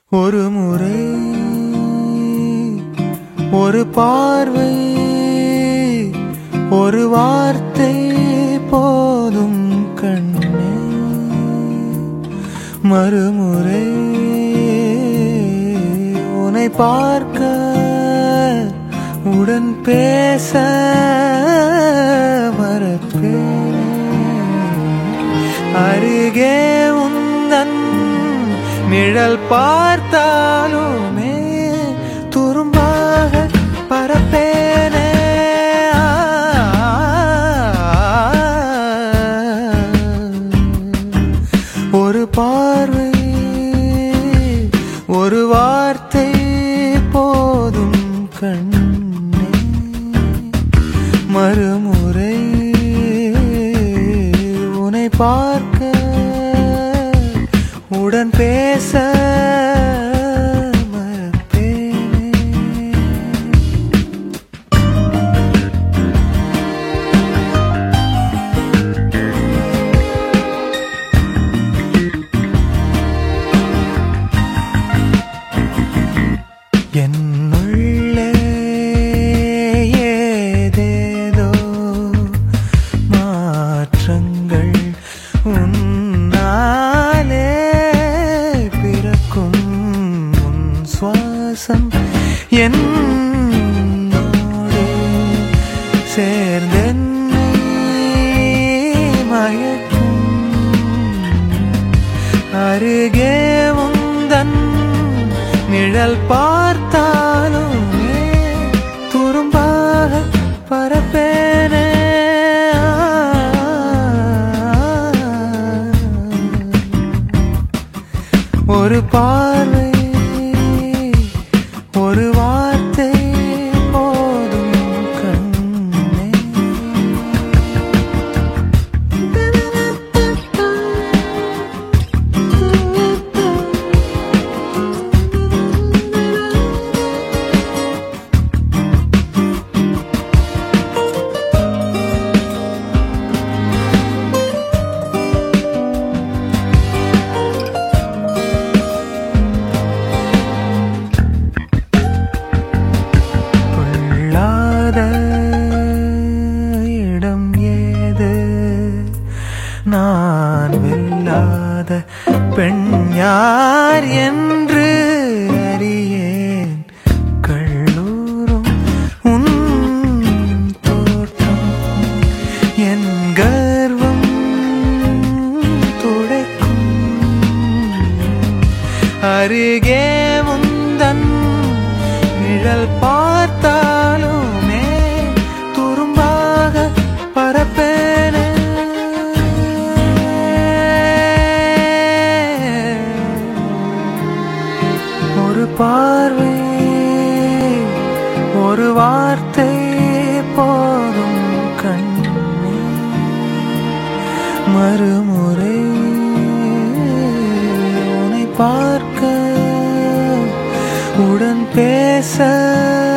ஒரு முறை ஒரு பார்வை ஒரு வார்த்தை போதும் கண்ணே மறுமுறை உன்னை பார்க்க உடன் பேச மறப்பேன் அருகே உந்தன் நிழல் பார்த்தாலுமே துரும்பாக பரப்பேனே ஒரு பார்வை ஒரு வார்த்தை போதும் கண்ணே மறுமுறை உன்னை பார்க்க உடன் பேச மறப்பேனே என்னுள்ளே ஏதேதோ மாற்றங்கள் உன்னாலே பிறக்கும் உன் சுவாசம் என்னோடு சேர்ந்தென்னை மயக்கும் அருகே உந்தன் நிழல் பார்த்தாலுமே துரும்பாக பரப்பேனே ஒரு பார்வை ஒரு வார்த்தை போதும் கண்ணே கொள்ளாத இடம் ஏது நான் வெல்லாத பெண் யார் என்று அறியேன் கள்ளூரும் உன் தோற்றம் என் கர்வம் துடைக்கும் அருகே முந்தன் நிழல் பார்த்தாலுமே துரும்பாக பரப்பேனே ஒரு பார்வை ஒரு வார்த்தை போதும் கண்ணே மறுமுறை உன்னை பார்க்க உடன் பேச